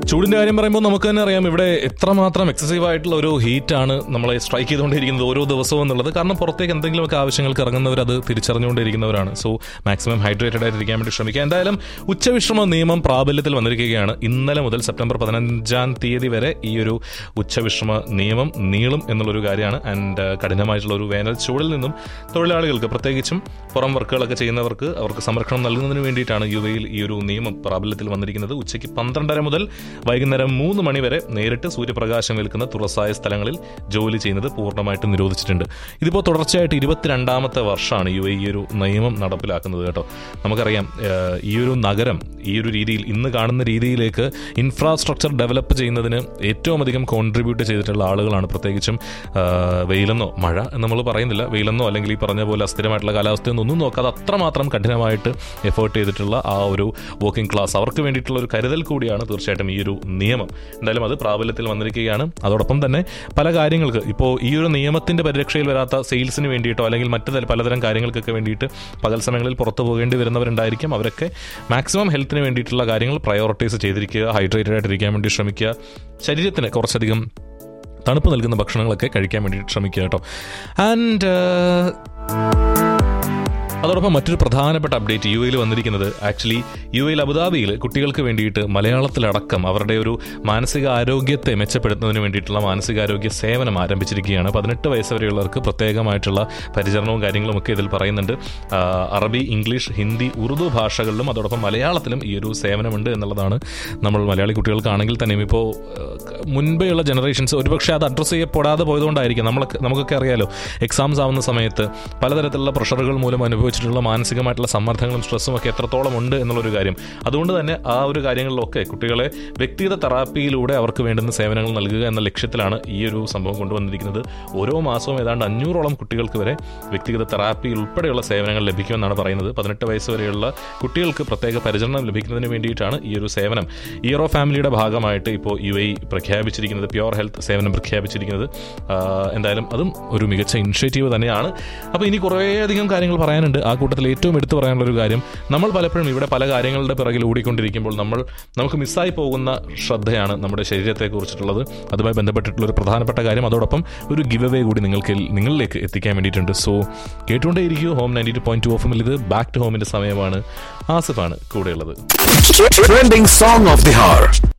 ചൂടിന്റെ കാര്യം പറയുമ്പോൾ നമുക്ക് തന്നെ അറിയാം ഇവിടെ എത്രമാത്രം എക്സസീവ് ആയിട്ടുള്ള ഒരു ഹീറ്റാണ് നമ്മളെ സ്ട്രൈക്ക് ചെയ്തുകൊണ്ടിരിക്കുന്നത് ഓരോ ദിവസവും എന്നുള്ളത് കാരണം പുറത്തേക്ക് എന്തെങ്കിലുമൊക്കെ ആവശ്യങ്ങൾക്ക് ഇറങ്ങുന്നവർ അത് തിരിച്ചറിഞ്ഞുകൊണ്ടിരിക്കുന്നവരാണ് സോ മാക്സിമം ഹൈഡ്രേറ്റഡ് ആയിട്ടിരിക്കാൻ വേണ്ടി ശ്രമിക്കുക എന്തായാലും ഉച്ചവിശ്രമ നിയമം പ്രാബല്യത്തിൽ വന്നിരിക്കുകയാണ് ഇന്നലെ മുതൽ സെപ്റ്റംബർ പതിനഞ്ചാം തീയതി വരെ ഈ ഒരു ഉച്ചവിശ്രമ നിയമം നീളും എന്നുള്ളൊരു കാര്യമാണ് ആൻഡ് കഠിനമായിട്ടുള്ള ഒരു വേനൽ ചൂടിൽ നിന്നും തൊഴിലാളികൾക്ക് പ്രത്യേകിച്ചും പുറം വർക്കുകളൊക്കെ ചെയ്യുന്നവർക്ക് അവർക്ക് സംരക്ഷണം നൽകുന്നതിന് വേണ്ടിയിട്ടാണ് യു എയിൽ ഈ ഒരു നിയമം പ്രാബല്യത്തിൽ വന്നിരിക്കുന്നത് ഉച്ചയ്ക്ക് പന്ത്രണ്ടര മുതൽ വൈകുന്നേരം മൂന്ന് മണി വരെ നേരിട്ട് സൂര്യപ്രകാശം ഏൽക്കുന്ന തുറസായ സ്ഥലങ്ങളിൽ ജോലി ചെയ്യുന്നത് പൂർണ്ണമായിട്ടും നിരോധിച്ചിട്ടുണ്ട് ഇതിപ്പോൾ തുടർച്ചയായിട്ട് ഇരുപത്തിരണ്ടാമത്തെ വർഷമാണ് യു എ ഈ ഒരു നിയമം നടപ്പിലാക്കുന്നത് കേട്ടോ നമുക്കറിയാം ഏഹ്, ഈ ഒരു നഗരം ഈ ഒരു രീതിയിൽ ഇന്ന് കാണുന്ന രീതിയിലേക്ക് ഇൻഫ്രാസ്ട്രക്ചർ ഡെവലപ്പ് ചെയ്യുന്നതിന് ഏറ്റവും അധികം കോൺട്രിബ്യൂട്ട് ചെയ്തിട്ടുള്ള ആളുകളാണ് പ്രത്യേകിച്ചും ആഹ്, വെയിലെന്നോ മഴ എന്ന് നമ്മൾ പറയുന്നില്ല വെയിലെന്നോ അല്ലെങ്കിൽ ഈ പറഞ്ഞ പോലെ അസ്ഥിരമായിട്ടുള്ള കാലാവസ്ഥയൊന്നും ഒന്നും നോക്കാതെ അത്രമാത്രം കഠിനമായിട്ട് എഫേർട്ട് ചെയ്തിട്ടുള്ള ആ ഒരു വർക്കിംഗ് ക്ലാസ് അവർക്ക് വേണ്ടിയിട്ടുള്ള ഒരു കരുതൽ കൂടിയാണ് തീർച്ചയായിട്ടും ഈ ഒരു നിയമം എന്തായാലും അത് പ്രാബല്യത്തിൽ വന്നിരിക്കുകയാണ് അതോടൊപ്പം തന്നെ പല കാര്യങ്ങൾക്ക് ഇപ്പോൾ ഈ ഒരു നിയമത്തിന്റെ പരിരക്ഷയിൽ വരാത്ത സെയിൽസിന് വേണ്ടിയിട്ടോ അല്ലെങ്കിൽ മറ്റു തര- പലതരം കാര്യങ്ങൾക്കൊക്കെ വേണ്ടിയിട്ട് പകൽ സമയങ്ങളിൽ പുറത്തു പോകേണ്ടി വരുന്നവരുണ്ടായിരിക്കും അവരൊക്കെ മാക്സിമം ഹെൽത്തിന് വേണ്ടിയിട്ടുള്ള കാര്യങ്ങൾ പ്രയോറിറ്റൈസ് ചെയ്തിരിക്കുക ഹൈഡ്രേറ്റഡ് ആയിട്ടിരിക്കാൻ വേണ്ടി ശ്രമിക്കുക ശരീരത്തിന് കുറച്ചധികം തണുപ്പ് നൽകുന്ന ഭക്ഷണങ്ങളൊക്കെ കഴിക്കാൻ വേണ്ടിയിട്ട് ശ്രമിക്കുക കേട്ടോ ആൻഡ് അതോടൊപ്പം മറ്റൊരു പ്രധാനപ്പെട്ട അപ്ഡേറ്റ് യു എയിൽ വന്നിരിക്കുന്നത് ആക്ച്വലി യു എയിൽ അബുദാബിയിൽ കുട്ടികൾക്ക് വേണ്ടിയിട്ട് മലയാളത്തിലടക്കം അവരുടെ ഒരു മാനസിക ആരോഗ്യത്തെ മെച്ചപ്പെടുത്തുന്നതിന് വേണ്ടിയിട്ടുള്ള മാനസികാരോഗ്യ സേവനം ആരംഭിച്ചിരിക്കുകയാണ് പതിനെട്ട് വയസ്സ് വരെയുള്ളവർക്ക് പ്രത്യേകമായിട്ടുള്ള പരിചരണവും കാര്യങ്ങളും ഒക്കെ ഇതിൽ പറയുന്നുണ്ട് ആ, അറബി ഇംഗ്ലീഷ് ഹിന്ദി ഉറുദു ഭാഷകളിലും അതോടൊപ്പം മലയാളത്തിലും ഈ ഒരു സേവനമുണ്ട് എന്നുള്ളതാണ് നമ്മൾ മലയാളി കുട്ടികൾക്കാണെങ്കിൽ തന്നെയും ഇപ്പോൾ മുൻപേയുള്ള ജനറേഷൻസ് ഒരുപക്ഷെ അത് അഡ്രസ്സ് ചെയ്യപ്പെടാതെ പോയതുകൊണ്ടായിരിക്കും നമ്മളൊക്കെ നമുക്കൊക്കെ അറിയാലോ എക്സാംസ് ആവുന്ന സമയത്ത് പലതരത്തിലുള്ള പ്രഷറുകൾ മൂലം അനുഭവിച്ചിട്ടുള്ള മാനസികമായിട്ടുള്ള സമ്മർദ്ദങ്ങളും സ്ട്രെസ്സും ഒക്കെ എത്രത്തോളം ഉണ്ട് എന്നുള്ളൊരു കാര്യം അതുകൊണ്ട് തന്നെ ആ ഒരു കാര്യങ്ങളിലൊക്കെ കുട്ടികളെ വ്യക്തിഗത തെറാപ്പിയിലൂടെ അവർക്ക് വേണ്ടുന്ന സേവനങ്ങൾ നൽകുക എന്ന ലക്ഷ്യത്തിലാണ് ഈ ഒരു സംഭവം കൊണ്ടുവന്നിരിക്കുന്നത് ഓരോ മാസവും ഏതാണ്ട് അഞ്ഞൂറോളം കുട്ടികൾക്ക് വരെ വ്യക്തിഗത തെറാപ്പി ഉൾപ്പെടെയുള്ള സേവനങ്ങൾ ലഭിക്കുമെന്നാണ് പറയുന്നത് പതിനെട്ട് വയസ്സ് വരെയുള്ള കുട്ടികൾക്ക് പ്രത്യേക പരിചരണം ലഭിക്കുന്നതിന് വേണ്ടിയിട്ടാണ് ഈ ഒരു സേവനം ഇയറോ ഫാമിലിയുടെ ഭാഗമായിട്ട് ഇപ്പോൾ യു എ പ്രഖ്യാപിച്ചിരിക്കുന്നത് പ്യോർ ഹെൽത്ത് സേവനം പ്രഖ്യാപിച്ചിരിക്കുന്നത് ആ, എന്തായാലും അതും ഒരു മികച്ച ഇനിഷ്യേറ്റീവ് തന്നെയാണ് അപ്പോൾ ഇനി കുറേയധികം കാര്യങ്ങൾ പറയാനുണ്ട് ആ കൂട്ടത്തിൽ ഏറ്റവും എടുത്തു പറയാനുള്ള ഒരു കാര്യം നമ്മൾ പലപ്പോഴും ഇവിടെ പല കാര്യങ്ങളുടെ പിറകിൽ ഓടിക്കൊണ്ടിരിക്കുമ്പോൾ നമ്മൾ നമുക്ക് മിസ്സായി പോകുന്ന ശ്രദ്ധയാണ് നമ്മുടെ ശരീരത്തെക്കുറിച്ചിട്ടുള്ളത് അതുമായി ബന്ധപ്പെട്ടിട്ടുള്ള ഒരു പ്രധാനപ്പെട്ട കാര്യം അതോടൊപ്പം ഒരു ഗിവ് അവേ കൂടി നിങ്ങൾക്ക് നിങ്ങളിലേക്ക് എത്തിക്കാൻ വേണ്ടിയിട്ടുണ്ട് സോ കേട്ടുകൊണ്ടേയിരിക്കൂ home ninety two point two ഓഫിൽ ഇത് ബാക്ക് ടു ഹോമിന്റെ സമയമാണ് ആസിഫാണ് കൂടെയുള്ളത് Trending song of the hour.